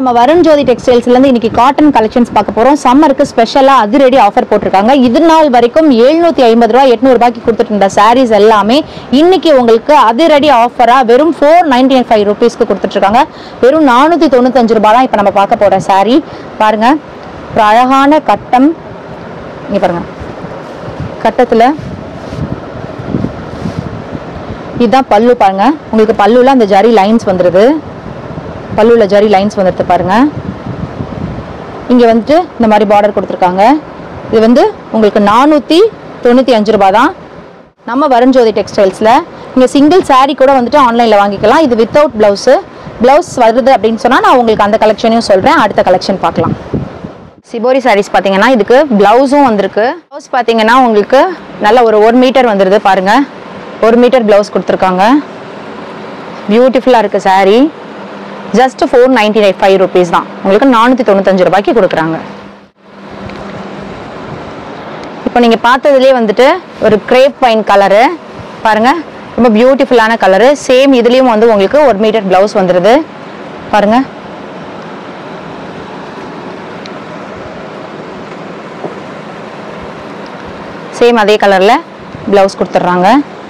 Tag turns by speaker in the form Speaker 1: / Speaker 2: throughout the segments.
Speaker 1: நம்ம வருண் ஜோதி டெக்ஸ்டைல்ஸ்ல இருந்து இன்னைக்கு காட்டன் கலெக்ஷன்ஸ் பார்க்க போறோம் சம்மருக்கு ஸ்பெஷலா அதிரடி ஆஃபர் போட்டிருக்காங்க இது நாள் வரைக்கும் எழுநூத்தி ஐம்பது ரூபாய் எட்நூறு ரூபாய்க்கு கொடுத்துட்டு இருந்த சாரீஸ் எல்லாமே இன்னைக்கு உங்களுக்கு அதிரடி ஆஃபரா வெறும் ஃபோர் நைன்டி ஃபைவ் ருபீஸ்க்கு கொடுத்துட்டு இருக்காங்க வெறும் நானூத்தி தொண்ணூத்தஞ்சு ரூபாய் தான் இப்போ நம்ம பார்க்க போற saree பாருங்க ஒரு அழகான கட்டம் இங்க பாருங்க கட்டத்துல இதுதான் பல்லு பாருங்க உங்களுக்கு பல்லுல அந்த ஜரி லைன்ஸ் வந்துருது பல்லுல ஜரி லைன்ஸ் வந்துடுது பாருங்க இங்க வந்துட்டு இந்த மாதிரி பார்டர் கொடுத்துருக்காங்க இது வந்து உங்களுக்கு நானூத்தி தொண்ணூத்தி அஞ்சு ரூபாய் தான் நம்ம வருண்ஜோதி டெக்ஸ்டைல்ஸ்ல நீங்க சிங்கிள் saree கூட வந்துட்டு ஆன்லைன்ல வாங்கிக்கலாம் இது வித்தவுட் பிளவுஸ் பிளவுஸ் வருது அப்படின்னு சொன்னா நான் உங்களுக்கு அந்த கலெக்ஷனையும் சொல்றேன் அடுத்த கலெக்ஷன் பார்க்கலாம் சிபோரி சாரீஸ் பார்த்தீங்கன்னா இதுக்கு பிளவுஸும் வந்திருக்கு ப்ளவுஸ் பார்த்தீங்கன்னா உங்களுக்கு நல்ல ஒரு ஒரு மீட்டர் வந்துடுது பாருங்க ஒரு மீட்டர் பிளவுஸ் கொடுத்துருக்காங்க பியூட்டிஃபுல்லாக இருக்கு saree just four ninety nine five rupees தான் உங்களுக்கு நானூற்றி தொண்ணூத்தஞ்சு ரூபாய்க்கு கொடுக்குறாங்க இப்போ நீங்கள் பார்த்ததுலேயே வந்துட்டு ஒரு கிரேப் பைன் கலரு பாருங்க ரொம்ப பியூட்டிஃபுல்லான கலரு சேம் இதுலேயும் வந்து உங்களுக்கு ஒரு மீட்டர் பிளவுஸ் வந்துடுது பாருங்க சேம் அதே கலரில் ப்ளவுஸ் கொடுத்துட்றாங்க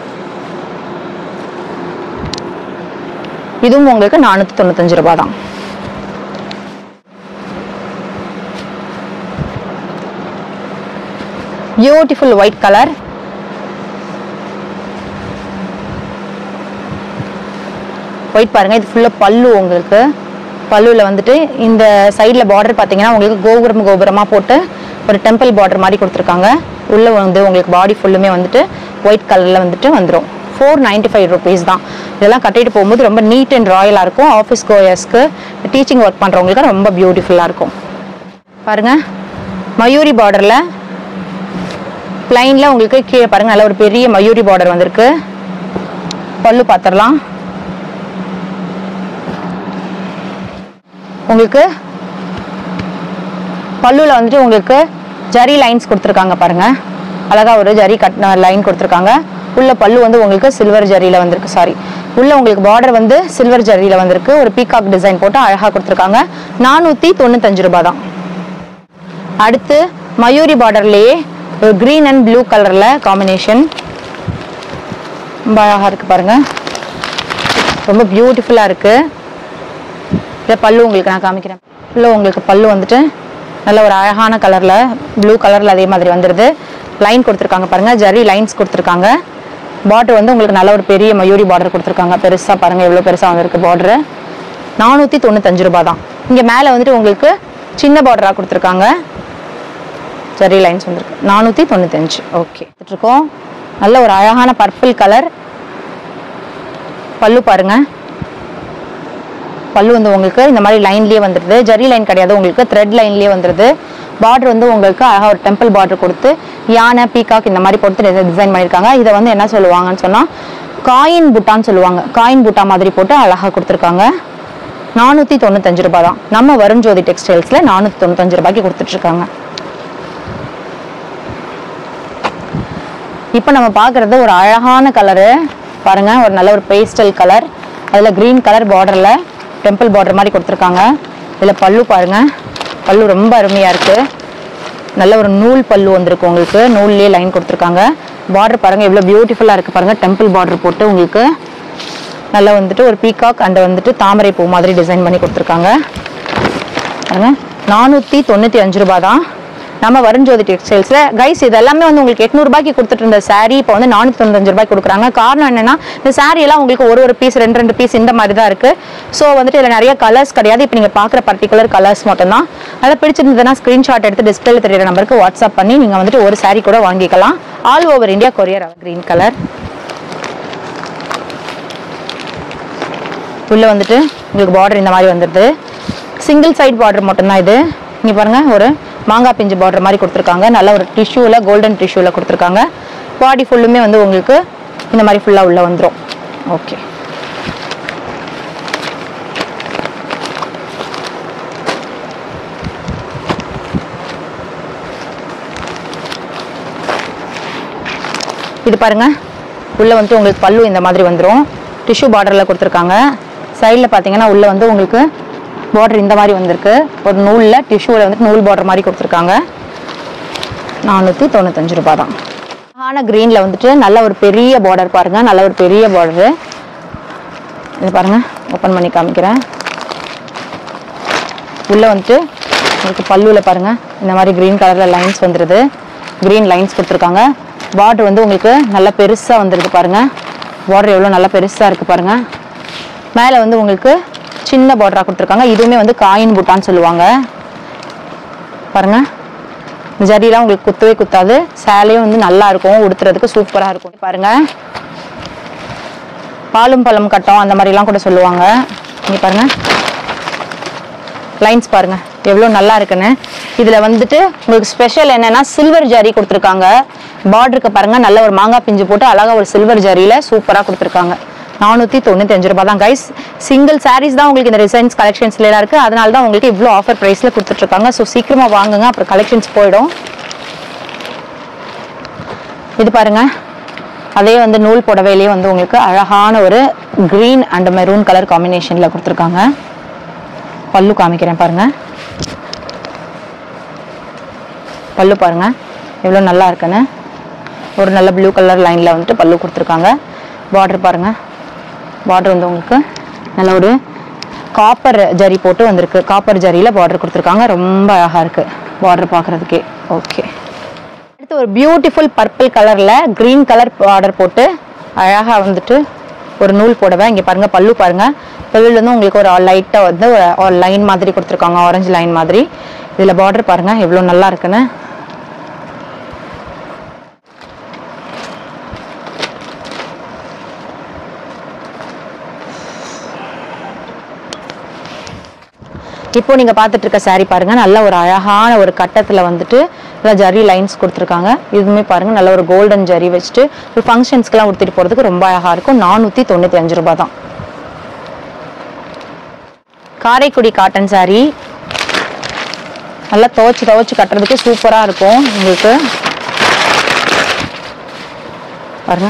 Speaker 1: இதுவும் உங்களுக்கு நானூற்றி தொண்ணூத்தஞ்சு ரூபாய் தான் பியூட்டிஃபுல் ஒயிட் கலர் ஒயிட் பாருங்க இது ஃபுல்லாக பல்லு உங்களுக்கு பல்லுவில் வந்துட்டு இந்த சைடில் பார்டர் பார்த்தீங்கன்னா உங்களுக்கு கோபுரம் கோபுரமாக போட்டு ஒரு டெம்பிள் பார்டர் மாதிரி கொடுத்துருக்காங்க உள்ளே வந்து உங்களுக்கு பாடி ஃபுல்லுமே வந்துட்டு ஒயிட் கலரில் வந்துட்டு வந்துடும் ஃபோர் நைன்டி ஃபைவ் ருபீஸ் தான் இதெல்லாம் கட்டிட்டு போகும்போது ரொம்ப நீட் அண்ட் ராயலாக இருக்கும் ஆஃபீஸ் கோயர்ஸ்க்கு டீச்சிங் ஒர்க் பண்ணுறவங்களுக்கு ரொம்ப பியூட்டிஃபுல்லாக இருக்கும் பாருங்க மயூரி பார்டரில் பிளைனில் உங்களுக்கு கீழே பாருங்க நல்ல ஒரு பெரிய மயூரி பார்டர் வந்திருக்கு பல்லு பார்த்துடலாம் உங்களுக்கு பல்லுல வந்துட்டு உங்களுக்கு ஜரி லைன்ஸ் கொடுத்துருக்காங்க பாருங்க அழகா ஒரு ஜரி கட் லைன் கொடுத்துருக்காங்க உள்ள பல்லு வந்து உங்களுக்கு சில்வர் ஜரியில வந்திருக்கு சாரி உள்ள உங்களுக்கு பார்டர் வந்து சில்வர் ஜரியில வந்திருக்கு ஒரு பீகாக் டிசைன் போட்டு அழகா கொடுத்துருக்காங்க நானூத்தி தொண்ணூத்தஞ்சு ரூபாய் தான் அடுத்து மயூரி பார்டர்லயே ஒரு கிரீன் அண்ட் ப்ளூ கலர்ல காம்பினேஷன் ரொம்ப அழகா இருக்கு பாருங்க ரொம்ப பியூட்டிஃபுல்லா இருக்கு இதை பல்லு உங்களுக்கு நான் காமிக்கிறேன் உள்ள உங்களுக்கு பல்லு வந்துட்டு நல்ல ஒரு அழகான கலர்ல ப்ளூ கலர்ல அதே மாதிரி வந்துடுது லைன் கொடுத்துருக்காங்க பாருங்க ஜரி லைன்ஸ் கொடுத்துருக்காங்க பார்டர் வந்து உங்களுக்கு நல்ல ஒரு பெரிய மயூரி பார்டர் கொடுத்துருக்காங்க பெருசா பாருங்க எவ்வளவு பெருசா வந்திருக்கு பார்டர் நானூத்தி தொண்ணூத்தஞ்சு ரூபாய் தான் இங்க மேல வந்துட்டு உங்களுக்கு சின்ன பார்டரா கொடுத்துருக்காங்க ஜரி லைன்ஸ் வந்திருக்கு நானூத்தி தொண்ணூத்தஞ்சு ஓகே இருக்கோம் நல்ல ஒரு அழகான பர்பிள் கலர் பல்லு பாருங்க பல்லு வந்து உங்களுக்கு இந்த மாதிரி லைன்லயே வந்துடுது ஜரி லைன் கிடையாது உங்களுக்கு த்ரெட் லைன்லயே வந்துடுது பார்டர் வந்து உங்களுக்கு அழகா ஒரு டெம்பிள் பார்டர் கொடுத்து யானை பீகாக் இந்த மாதிரி கொடுத்து டிசைன் பண்ணியிருக்காங்க இதை வந்து என்ன சொல்லுவாங்கன்னு சொன்னா காயின் புட்டான்னு சொல்லுவாங்க காயின் புட்டா மாதிரி போட்டு அழகா கொடுத்துருக்காங்க நானூத்தி தொண்ணூத்தஞ்சு ரூபாய் தான் நம்ம வருண் ஜோதி டெக்ஸ்டைல்ஸ்ல நானூத்தி தொண்ணூத்தஞ்சு ரூபாய்க்கு கொடுத்துட்டு இருக்காங்க இப்போ நம்ம பார்க்குறது ஒரு அழகான கலரு பாருங்க ஒரு நல்ல ஒரு பேஸ்டல் கலர் அதில் க்ரீன் கலர் பார்டரில் டெம்பிள் பார்டர் மாதிரி கொடுத்துருக்காங்க இதில் பல்லு பாருங்க பல்லு ரொம்ப அருமையாக இருக்கு நல்ல ஒரு நூல் பல்லு வந்திருக்கு உங்களுக்கு நூல்லேயே லைன் கொடுத்துருக்காங்க பார்டர் பாருங்க எவ்வளோ பியூட்டிஃபுல்லாக இருக்கு பாருங்க டெம்பிள் பார்டர் போட்டு உங்களுக்கு நல்லா வந்துட்டு ஒரு பீகாக் அண்ட் வந்துட்டு தாமரை பூ மாதிரி டிசைன் பண்ணி கொடுத்துருக்காங்க பாருங்க நானூற்றி தொண்ணூற்றி அஞ்சு ரூபாய் தான் நம்ம வருண்ஜோதி டெக்ஸ்டைல்ஸ்ல கைஸ் இது எல்லாமே வந்து உங்களுக்கு எட்நூறுபாய்க்கு கொடுத்துட்டு இருந்த saree இப்போ வந்து நானூற்றி தொண்ணூத்தஞ்சு ரூபாய்க்கு கொடுக்குறாங்க காரணம் என்னன்னா இந்த saree எல்லாம் உங்களுக்கு ஒரு ஒரு பீஸ் ரெண்டு ரெண்டு பீஸ் இந்த மாதிரி தான் இருக்கு ஸோ வந்துட்டு இதில் நிறைய கலர்ஸ் கிடையாது இப்போ நீங்கள் பார்க்குற பர்டிகுலர் கலர்ஸ் மட்டும்தான் அதை பிடிச்சிருந்ததுன்னா ஸ்க்ரீன்ஷாட் எடுத்து டிஸ்பிளேல தெரியுற நம்பருக்கு வாட்ஸ்அப் பண்ணி நீங்கள் வந்துட்டு ஒரு saree கூட வாங்கிக்கலாம் all over India courier green colour உள்ள வந்துட்டு உங்களுக்கு பார்டர் இந்த மாதிரி வந்துடுது சிங்கிள் சைடு பார்டர் மட்டும்தான் இது இங்க பாருங்க ஒரு மாங்காய் பிஞ்சு பார்டர் மாதிரி கொடுத்துருக்காங்க நல்ல ஒரு டிஷ்யூவில் கோல்டன் டிஷ்யூவில் கொடுத்துருக்காங்க பாடி ஃபுல்லுமே வந்து உங்களுக்கு இந்த மாதிரி ஃபுல்லாக உள்ள வந்துடும் ஓகே இது பாருங்க உள்ள வந்து உங்களுக்கு பல்லு இந்த மாதிரி வந்துடும் டிஷ்யூ பார்டரில் கொடுத்துருக்காங்க சைடில் பார்த்தீங்கன்னா உள்ள வந்து உங்களுக்கு பார்டர் இந்த மாதிரி வந்திருக்கு ஒரு நூலில் டிஷ்யூவில் வந்துட்டு நூல் பார்டர் மாதிரி கொடுத்துருக்காங்க நானூற்றி தொண்ணூத்தஞ்சு ரூபாய் தான் அழகான க்ரீனில் வந்துட்டு நல்ல ஒரு பெரிய பார்டர் பாருங்க நல்ல ஒரு பெரிய பார்டரு இது பாருங்க ஓப்பன் பண்ணி காமிக்கிறேன் உள்ளே வந்துட்டு உங்களுக்கு பல்லுவில் பாருங்க இந்த மாதிரி க்ரீன் கலரில் லைன்ஸ் வந்துடுது க்ரீன் லைன்ஸ் கொடுத்துருக்காங்க பார்டர் வந்து உங்களுக்கு நல்லா பெருசாக வந்துடுது பாருங்க பார்டர் எவ்வளோ நல்லா பெருசாக இருக்குது பாருங்க மேலே வந்து உங்களுக்கு சின்ன பார்டராக கொடுத்துருக்காங்க இதுவுமே வந்து காயின் புட்டான்னு சொல்லுவாங்க பாருங்க இந்த ஜரிலாம் உங்களுக்கு குத்தவே குத்தாது சேலையும் வந்து நல்லா இருக்கும் உடுத்துறதுக்கு சூப்பராக இருக்கும் பாருங்க பாலும் பழம் கட்டம் அந்த மாதிரிலாம் கூட சொல்லுவாங்க இங்கே பாருங்க லைன்ஸ் பாருங்க எவ்வளோ நல்லா இருக்குன்னு இதில் வந்துட்டு உங்களுக்கு ஸ்பெஷல் என்னன்னா சில்வர் ஜரி கொடுத்துருக்காங்க பார்டருக்கு பாருங்க நல்ல ஒரு மாங்காய் பிஞ்சு போட்டு அழகா ஒரு சில்வர் ஜரியில் சூப்பராக கொடுத்துருக்காங்க நானூற்றி தொண்ணூத்தஞ்சு ரூபாய் தான் கைஸ் சிங்கிள் சாரீஸ் தான் உங்களுக்கு இந்த டிசைன்ஸ் கலெக்ஷன்ஸ்ல எல்லாம் இருக்கு அதனால தான் உங்களுக்கு இவ்வளோ ஆஃபர் ப்ரைஸில் கொடுத்துட்ருக்காங்க ஸோ சீக்கிரமாக வாங்குங்க அப்புறம் கலெக்ஷன்ஸ் போயிடும் இது பாருங்க அதே வந்து நூல் புடவையிலேயே வந்து உங்களுக்கு அழகான ஒரு green அண்ட் மெரூன் கலர் காம்பினேஷனில் கொடுத்துருக்காங்க பல்லு காமிக்கிறேன் பாருங்க பல்லு பாருங்க எவ்வளோ நல்லா இருக்குன்னு ஒரு நல்ல ப்ளூ கலர் லைனில் வந்துட்டு பல்லு கொடுத்துருக்காங்க பார்டர் பாருங்க பார்டர் வந்து உங்களுக்கு நல்ல ஒரு காப்பர் ஜரி போட்டு வந்திருக்கு காப்பர் ஜரியில் பார்டர் கொடுத்துருக்காங்க ரொம்ப அழகாக இருக்குது பார்டர் பார்க்குறதுக்கே ஓகே அடுத்து ஒரு பியூட்டிஃபுல் பர்பிள் கலரில் க்ரீன் கலர் பார்டர் போட்டு அழகாக வந்துட்டு ஒரு நூல் போடவே இங்கே பாருங்க பல்லு பாருங்க பல்லுல வந்து உங்களுக்கு ஒரு லைட்டாக வந்து ஒரு லைன் மாதிரி கொடுத்துருக்காங்க ஆரஞ்சு லைன் மாதிரி இதில் பார்டர் பாருங்க எவ்வளோ நல்லா இருக்குன்னு இப்போ நீங்க பார்த்துட்டு இருக்க saree பாருங்க நல்ல ஒரு அழகான ஒரு கட்டத்துல வந்துட்டு நல்ல ஜரி லைன்ஸ் கொடுத்துருக்காங்க இதுவுமே பாருங்க நல்ல ஒரு கோல்டன் ஜரி வச்சுட்டு ஒரு ஃபங்க்ஷன்ஸ்க்குலாம் உடுத்திட்டு போறதுக்கு ரொம்ப அழகா இருக்கும் நானூத்தி தொண்ணூத்தி அஞ்சு ரூபாய் தான் காரைக்குடி காட்டன் saree நல்லா துவைச்சு துவைச்சு கட்டுறதுக்கு சூப்பரா இருக்கும் உங்களுக்கு பாருங்க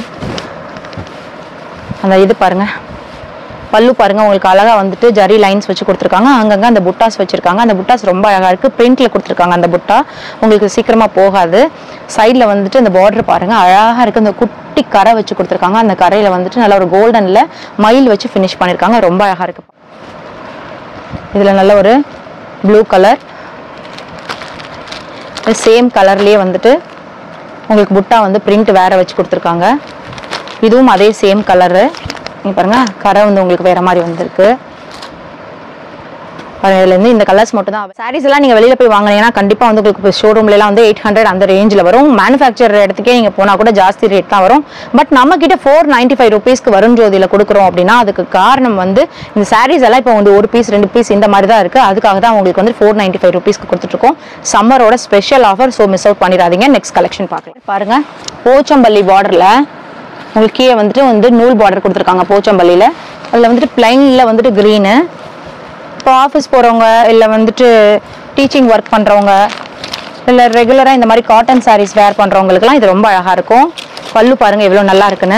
Speaker 1: அந்த இது பாருங்க பல்லு பாருங்க உங்களுக்கு அழகா வந்துட்டு ஜரி லைன்ஸ் வச்சு கொடுத்துருக்காங்க அங்கங்க அந்த புட்டாஸ் வச்சிருக்காங்க அந்த புட்டாஸ் ரொம்ப அழகா இருக்கு பிரிண்ட்ல கொடுத்துருக்காங்க அந்த புட்டா உங்களுக்கு சீக்கிரமா போகாது சைட்ல வந்துட்டு அந்த பார்டர் பாருங்க அழகா இருக்கு அந்த குட்டி கரை வச்சு கொடுத்துருக்காங்க அந்த கரையில வந்துட்டு நல்ல ஒரு கோல்டன்ல மயில் வச்சு ஃபினிஷ் பண்ணிருக்காங்க ரொம்ப அழகா இருக்கு இதுல நல்ல ஒரு ப்ளூ கலர் சேம் கலர்லயே வந்துட்டு உங்களுக்கு புட்டா வந்து பிரிண்ட் வேற வச்சு கொடுத்துருக்காங்க இதுவும் அதே சேம் கலரு இங்க பாருங்க கரை வந்து உங்களுக்கு வேற மாதிரி வந்திருக்கு பாருங்க, இதுல இருந்து இந்த கலர்ஸ் மட்டும் தான் சாரீஸ் எல்லாம் நீங்க வெளியில போய் வாங்கினீங்கன்னா கண்டிப்பா வந்து உங்களுக்கு ஷோரூம்ல எல்லாம் வந்து எயிட் ஹண்ட்ரட் அந்த ரேஞ்சில் வரும் மேனுஃபேக்சர் இடத்துக்கே நீங்க போனா கூட ஜாஸ்தி ரேட் தான் வரும் பட் நம்ம கிட்ட ஃபோர் நைன்டி ஃபைவ் ருபீஸ்க்கு வரும் ஜோதியில கொடுக்குறோம் அப்படின்னா அதுக்கு காரணம் வந்து இந்த சாரீஸ் எல்லாம் இப்போ வந்து ஒரு பீஸ் ரெண்டு பீஸ் இந்த மாதிரி தான் இருக்கு அதுக்காக தான் உங்களுக்கு வந்து ஃபோர் நைன்டி ஃபைவ் ருபீஸ்க்கு கொடுத்துட்டு இருக்கோம் சம்மரோட special offer so miss out பண்ணிடாதீங்க நெக்ஸ்ட் கலெக்ஷன் பார்க்கலாம் பாருங்க போச்சம்பள்ளி பார்டர்ல உங்களுக்கு கீழே வந்துட்டு வந்து நூல் பார்டர் கொடுத்துருக்காங்க போச்சம்பள்ளியில் அதில் வந்துட்டு பிளைனில் வந்துட்டு க்ரீனு இப்போ ஆஃபீஸ் போகிறவங்க இல்லை வந்துட்டு டீச்சிங் ஒர்க் பண்ணுறவங்க இல்லை ரெகுலராக இந்த மாதிரி காட்டன் சாரீஸ் வேர் பண்ணுறவங்களுக்குலாம் இது ரொம்ப அழகாக இருக்கும் பல்லு பாருங்கள் எவ்வளோ நல்லா இருக்குன்னு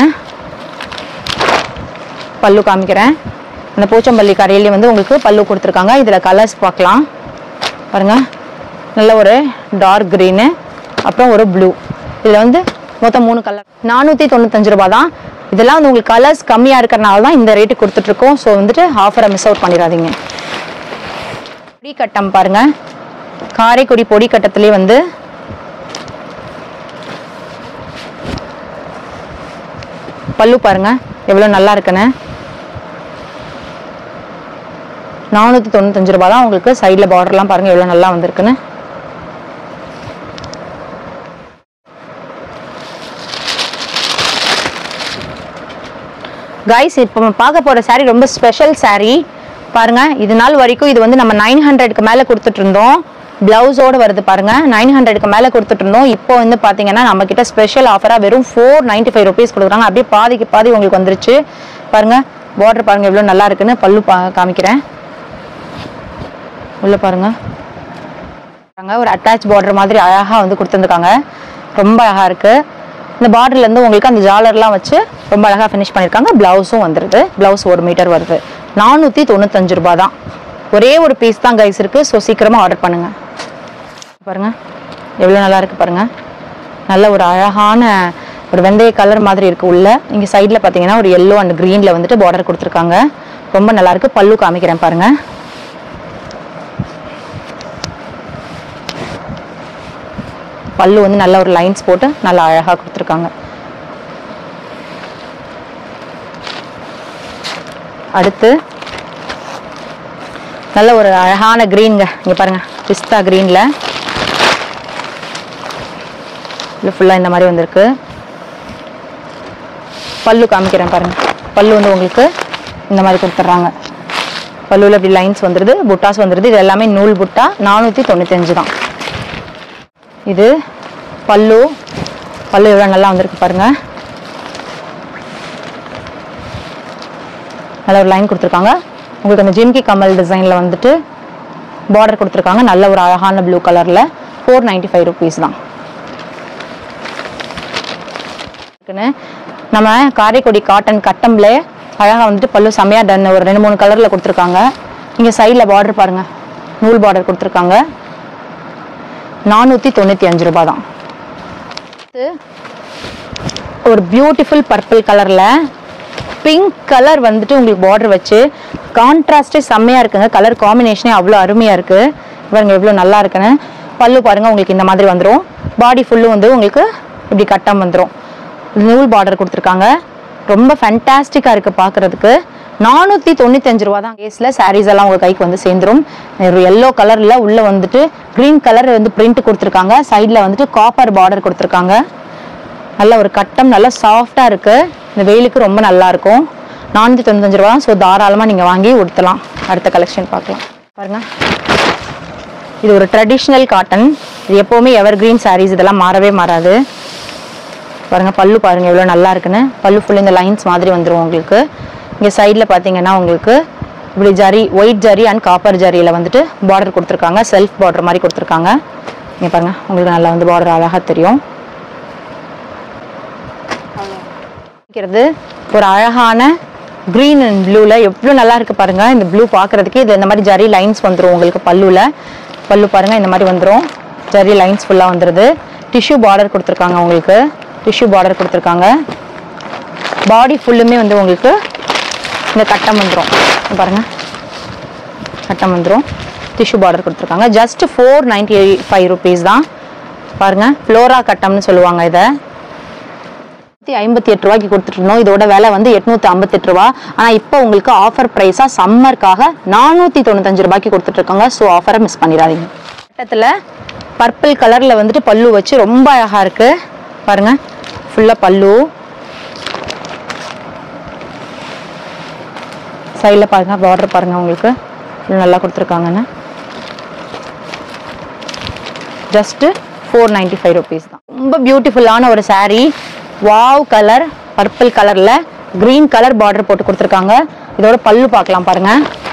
Speaker 1: பல்லு காமிக்கிறேன் அந்த போச்சம்பள்ளி கரையிலே வந்து உங்களுக்கு பல்லு கொடுத்துருக்காங்க இதில் கலர்ஸ் பார்க்கலாம் பாருங்க நல்ல ஒரு டார்க் க்ரீனு அப்புறம் ஒரு ப்ளூ இதில் வந்து மொத்தம் மூணு கலர் நானூற்றி தொண்ணூத்தஞ்சு ரூபா தான் இதெல்லாம் வந்து உங்களுக்கு கலர்ஸ் கம்மியாக இருக்கிறனால தான் இந்த ரேட்டு கொடுத்துட்ருக்கோம் ஸோ வந்துட்டு ஆஃபரை மிஸ் அவுட் பண்ணிடாதீங்க பொடி கட்டம் பாருங்க காரைக்குடி பொடி கட்டத்திலே வந்து பல்லு பாருங்க எவ்வளோ நல்லா இருக்குன்னு நானூற்றி தொண்ணூத்தஞ்சு ரூபா தான் உங்களுக்கு சைடில் பார்டர்லாம் பாருங்க எவ்வளோ நல்லா வந்திருக்குன்னு கைஸ் இப்போ நம்ம பார்க்க போகிற saree ரொம்ப ஸ்பெஷல் saree பாருங்க இது நாள் வரைக்கும் இது வந்து நம்ம நைன் ஹண்ட்ரட்க்கு மேலே கொடுத்துட்டு இருந்தோம் பிளவுஸோட வருது பாருங்க நைன் ஹண்ட்ரட்க்கு மேலே கொடுத்துட்டு இருந்தோம் இப்போ வந்து பார்த்தீங்கன்னா நம்ம கிட்ட ஸ்பெஷல் ஆஃபராக வெறும் ஃபோர் நைன்டி ஃபைவ் ருபீஸ் கொடுக்குறாங்க அப்படியே பாதிக்கு பாதி உங்களுக்கு வந்துருச்சு பாருங்க பார்டர் பாருங்க எவ்வளோ நல்லா இருக்குன்னு பல்லு பா காமிக்கிறேன் உள்ள பாருங்க பாருங்க, ஒரு அட்டாச் பார்டர் மாதிரி அழகா வந்து கொடுத்துருந்துருக்காங்க ரொம்ப அழகா இருக்கு இந்த பார்டர்ல இருந்து உங்களுக்கு அந்த ஜாலர்லாம் வச்சு ரொம்ப அழகா ஃபினிஷ் பண்ணிருக்காங்க பிளவுஸும் வந்துருது பிளவுஸ் ஒரு மீட்டர் வருது நானூத்தி தொண்ணூத்தஞ்சு ரூபாய் தான் ஒரே ஒரு பீஸ் தான் கைஸ் இருக்கு ஸோ சீக்கிரமா ஆர்டர் பண்ணுங்க பாருங்க எவ்வளோ நல்லா இருக்கு பாருங்க நல்ல ஒரு அழகான ஒரு வெந்தய கலர் மாதிரி இருக்கு உள்ள இங்க சைடில் பார்த்தீங்கன்னா ஒரு எல்லோ அண்ட் க்ரீனில் வந்துட்டு பார்டர் கொடுத்துருக்காங்க ரொம்ப நல்லா இருக்கு பல்லு காமிக்கிறேன் பாருங்க பல்லு வந்து நல்ல ஒரு லைன்ஸ் போட்டு நல்லா அழகாக கொடுத்துருக்காங்க அடுத்து நல்ல ஒரு அழகான க்ரீனுங்க இங்கே பாருங்க பிஸ்தா க்ரீனில் இல்லை ஃபுல்லாக இந்த மாதிரி வந்திருக்கு பல்லு காமிக்கிறேன் பாருங்க பல்லு வந்து உங்களுக்கு இந்த மாதிரி கொடுத்துட்றாங்க பல்லுவில் இப்படி லைன்ஸ் வந்துடுது புட்டாஸ் வந்துடுது இது எல்லாமே நூல் புட்டா நானூற்றி தொண்ணூத்தஞ்சு தான் இது பல்லு பல்லு எவ்வளோ நல்லா வந்திருக்கு பாருங்க நல்ல ஒரு லைன் கொடுத்துருக்காங்க உங்களுக்கு அந்த ஜிம்கி கமல் டிசைனில் வந்துட்டு பார்டர் கொடுத்துருக்காங்க நல்ல ஒரு அழகான ப்ளூ கலரில் ஃபோர் நைன்டி ஃபைவ் ருபீஸ் தான் இருக்குன்னு நம்ம காரைக்குடி காட்டன் கட்டம்ல அழகாக வந்துட்டு பல்லு செம்மையா டன் ஒரு ரெண்டு மூணு கலரில் கொடுத்துருக்காங்க இங்கே சைடில் பார்டர் பாருங்க நூல் பார்டர் கொடுத்துருக்காங்க நானூற்றி தொண்ணூற்றி அஞ்சு ரூபாய் தான் அடுத்து ஒரு பியூட்டிஃபுல் பர்பிள் கலரில் பிங்க் கலர் வந்துட்டு உங்களுக்கு பார்டர் வச்சு கான்ட்ராஸ்டே செம்மையாக இருக்குங்க கலர் காம்பினேஷனே அவ்வளோ அருமையாக இருக்குது பாருங்க எவ்வளோ நல்லா இருக்குன்னு பல்லு பாருங்க உங்களுக்கு இந்த மாதிரி வந்துடும் பாடி ஃபுல்லும் வந்து உங்களுக்கு இப்படி கட்டம் வந்துடும் நூல் பார்டர் கொடுத்துருக்காங்க ரொம்ப ஃபேண்டாஸ்டிக்காக இருக்குது பார்க்குறதுக்கு நானூற்றி தொண்ணூத்தஞ்சு ரூபா தான் கேஸில் சாரீஸ் எல்லாம் உங்கள் கைக்கு வந்து சேர்ந்துரும் ஒரு எல்லோ கலரில் உள்ளே வந்துட்டு க்ரீன் கலர் வந்து பிரிண்ட் கொடுத்துருக்காங்க சைடில் வந்துட்டு காப்பர் பார்டர் கொடுத்துருக்காங்க நல்ல ஒரு கட்டம் நல்லா சாஃப்டாக இருக்குது இந்த வெயிலுக்கு ரொம்ப நல்லா இருக்கும் நானூற்றி தொண்ணூத்தஞ்சு ரூபா ஸோ தாராளமாக நீங்கள் வாங்கி உடுத்தலாம் அடுத்த கலெக்ஷன் பார்க்கலாம் பாருங்க இது ஒரு ட்ரெடிஷ்னல் காட்டன் இது எப்போவுமே எவர் கிரீன் சாரீஸ் இதெல்லாம் மாறவே மாறாது பாருங்க பல்லு பாருங்க எவ்வளோ நல்லா இருக்குன்னு பல்லு ஃபுல் இந்த லைன்ஸ் மாதிரி வந்துடும் உங்களுக்கு இங்கே சைடில் பார்த்தீங்கன்னா உங்களுக்கு இப்படி zari white zari and copper ஜரியில் வந்துட்டு பார்டர் கொடுத்துருக்காங்க செல்ஃப் பார்டர் மாதிரி கொடுத்துருக்காங்க இங்கே பாருங்க உங்களுக்கு நல்லா வந்து பார்டர் அழகாக தெரியும் இருக்கிறது ஒரு அழகான க்ரீன் அண்ட் ப்ளூவில் எவ்வளோ நல்லா இருக்கு பாருங்க இந்த ப்ளூ பார்க்கறதுக்கு இது இந்த மாதிரி ஜரி லைன்ஸ் வந்துடும் உங்களுக்கு பல்லுல பல்லு பாருங்க இந்த மாதிரி வந்துடும் ஜரி லைன்ஸ் ஃபுல்லாக வந்துடுது டிஷ்யூ பார்டர் கொடுத்துருக்காங்க உங்களுக்கு டிஷ்யூ பார்டர் கொடுத்துருக்காங்க பாடி ஃபுல்லுமே வந்து உங்களுக்கு இந்த கட்டம் வந்துடும் பாருங்க கட்டம் வந்துடும் டிஷ்யூ பார்டர் கொடுத்துருக்காங்க just four ninety five rupees தான் பாருங்க ஃப்ளோரா கட்டம்னு சொல்லுவாங்க இதை நூற்றி ஐம்பத்தி எட்டு ரூபாய்க்கு கொடுத்துட்டு இருந்தோம் இதோட விலை வந்து எட்நூத்தி ஐம்பத்தெட்டு ரூபா ஆனால் இப்போ உங்களுக்கு ஆஃபர் ப்ரைஸாக சம்மருக்காக நானூற்றி தொண்ணூத்தஞ்சு ரூபாய்க்கு கொடுத்துட்டு இருக்காங்க ஸோ ஆஃபரை மிஸ் பண்ணிடாதீங்க கட்டத்தில் பர்பிள் கலரில் வந்துட்டு பல்லு வச்சு ரொம்ப அழகாக இருக்கு பாருங்க ஃபுல்லாக பல்லு சைடில் பாருங்க பார்டர் பாருங்க உங்களுக்கு இது நல்லா கொடுத்துருக்காங்கன்னு just four ninety five rupees தான் ரொம்ப பியூட்டிஃபுல்லான ஒரு saree வாவ் கலர் பர்பிள் கலரில் க்ரீன் கலர் பார்டர் போட்டு கொடுத்துருக்காங்க இதோட பல்லு பார்க்கலாம் பாருங்க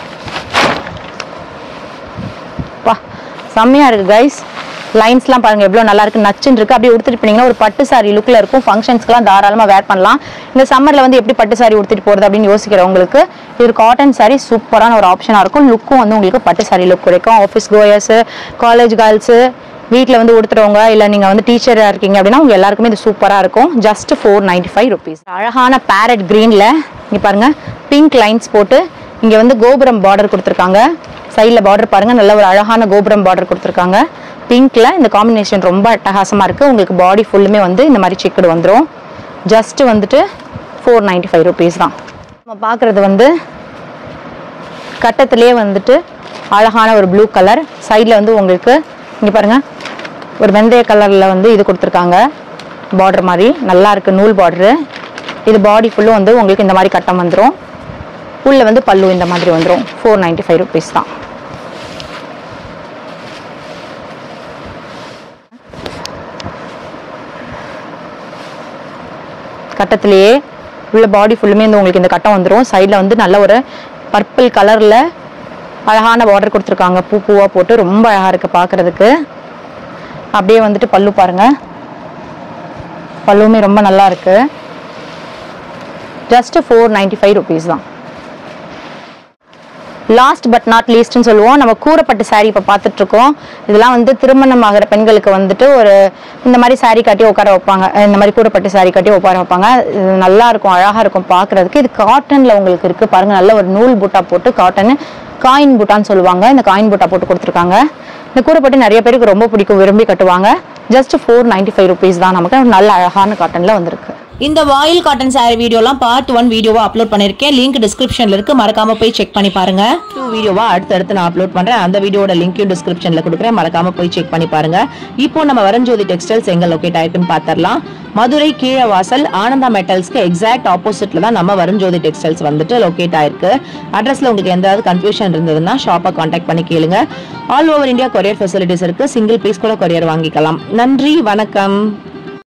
Speaker 1: வா செம்மையாக இருக்குது கைஸ் லைன்ஸ்லாம் பாருங்க எவ்வளோ நல்லா இருக்கு நச்சுன்னு இருக்கு அப்படியே உடுத்துட்டு போனீங்கன்னா ஒரு பட்டு சாரி லுக்கில் இருக்கும் ஃபங்க்ஷன்ஸ்க்குலாம் தாராளமாக வேர் பண்ணலாம் இந்த சம்மரில் வந்து எப்படி பட்டு சாரி உடுத்திட்டு போகிறது அப்படின்னு யோசிக்கிறவங்களுக்கு இது காட்டன் சாரி சூப்பரான ஒரு ஆப்ஷனாக இருக்கும் லுக்கும் வந்து உங்களுக்கு பட்டு சாரி லுக் கிடைக்கும் ஆஃபீஸ் கோயர்ஸு காலேஜ் கேர்ள்ஸு வீட்டில் வந்து உடுத்துறவங்க இல்லை நீங்கள் வந்து டீச்சராக இருக்கீங்க அப்படின்னா உங்க எல்லாருக்குமே இது சூப்பராக இருக்கும் just four ninety five rupees அழகான பேரட் க்ரீனில் இங்கே பாருங்க பிங்க் லைன்ஸ் போட்டு இங்கே வந்து கோபுரம் பார்டர் கொடுத்துருக்காங்க சைடில் பார்டர் பாருங்க நல்ல ஒரு அழகான கோபுரம் பார்டர் கொடுத்துருக்காங்க பிங்க்ல இந்த காம்பினேஷன் ரொம்ப அட்டகாசமாக இருக்குது உங்களுக்கு பாடி ஃபுல்லுமே வந்து இந்த மாதிரி சிக்கடு வந்துடும் ஜஸ்ட் வந்துட்டு ஃபோர் நைன்டி ஃபைவ் ருபீஸ் தான் நம்ம பார்க்குறது வந்து கட்டத்திலே வந்துட்டு அழகான ஒரு ப்ளூ கலர் சைடில் வந்து உங்களுக்கு இங்கே பாருங்க ஒரு வெந்தய கலரில் வந்து இது கொடுத்துருக்காங்க பார்டர் மாதிரி நல்லா இருக்கு நூல் பார்டரு இது பாடி ஃபுல்லும் வந்து உங்களுக்கு இந்த மாதிரி கட்டம் வந்துடும் உள்ள வந்து பல்லு இந்த மாதிரி வந்துடும் ஃபோர் நைன்டி ஃபைவ் ருபீஸ் தான் கட்டத்திலேயே உள்ள பாடி ஃபுல்லுமே வந்து உங்களுக்கு இந்த கட்டம் வந்துடும் சைடில் வந்து நல்ல ஒரு பர்பிள் கலரில் அழகான பார்டர் கொடுத்துருக்காங்க பூ பூவாக போட்டு ரொம்ப அழகாக இருக்குது பார்க்குறதுக்கு அப்படியே வந்துட்டு பல்லு பாருங்க பல்லுமே ரொம்ப நல்லா இருக்கு just four ninety five rupees தான் லாஸ்ட் பட் நாட் லீஸ்ட்னு சொல்லுவோம் நம்ம கூறப்பட்டு saree இப்போ பார்த்துட்டு இருக்கோம் இதெல்லாம் வந்து திருமணம் ஆகிற பெண்களுக்கு வந்துட்டு ஒரு இந்த மாதிரி saree கட்டி உட்கார வைப்பாங்க இந்த மாதிரி கூறப்பட்டு saree கட்டி உட்கார வைப்பாங்க இது நல்லா இருக்கும் அழகா இருக்கும் பார்க்கிறதுக்கு இது காட்டன்ல உங்களுக்கு இருக்கு பாருங்க நல்ல ஒரு நூல் பூட்டா போட்டு காட்டன் காயின் பூட்டான்னு சொல்லுவாங்க இந்த காயின் பூட்டா போட்டு கொடுத்துருக்காங்க இந்த கூறப்பட்டு நிறைய பேருக்கு ரொம்ப பிடிக்கும் விரும்பி கட்டுவாங்க just four ninety five rupees தான் நமக்கு நல்ல அழகான காட்டன்ல வந்திருக்கு
Speaker 2: இந்த வாயில் காட்டன் saree வீடியோலாம் பார்ட் ஒன் வீடியோவா அப்லோட் பண்ணிருக்கேன் லிங்க் டிஸ்கிரிப்ஷன்ல இருக்கு மறக்காம போய் செக் பண்ணி பாருங்க டூ வீடியோவா அடுத்தடுத்து நான் அப்லோட் பண்றேன் அந்த வீடியோட லிங்க்கையும் டிஸ்கிரிப்ஷன்ல கொடுக்குறேன் மறக்காம போய் செக் பண்ணி பாருங்க இப்போ நம்ம வரஞ்சோதி டெக்ஸ்டைல்ஸ் எங்க லொகேட் ஆயிருக்குன்னு பார்த்தரலாம் மதுரை கீழவாசல் ஆனந்தா மெட்டல்ஸ்க்கு எக்ஸாக்ட் ஆப்போசிட்ல தான் நம்ம வருண்ஜோதி டெக்ஸ்டைல்ஸ் வந்துட்டு லொகேட் ஆயிருக்கு அட்ரஸ்ல உங்களுக்கு எந்தாவது கன்ஃபியூஷன் இருந்ததுன்னா ஷாப்பை காண்டாக்ட் பண்ணி கேளுங்க all over India courier facilities இருக்கு சிங்கிள் பீஸ் கூட கொரியர் வாங்கிக்கலாம் நன்றி வணக்கம்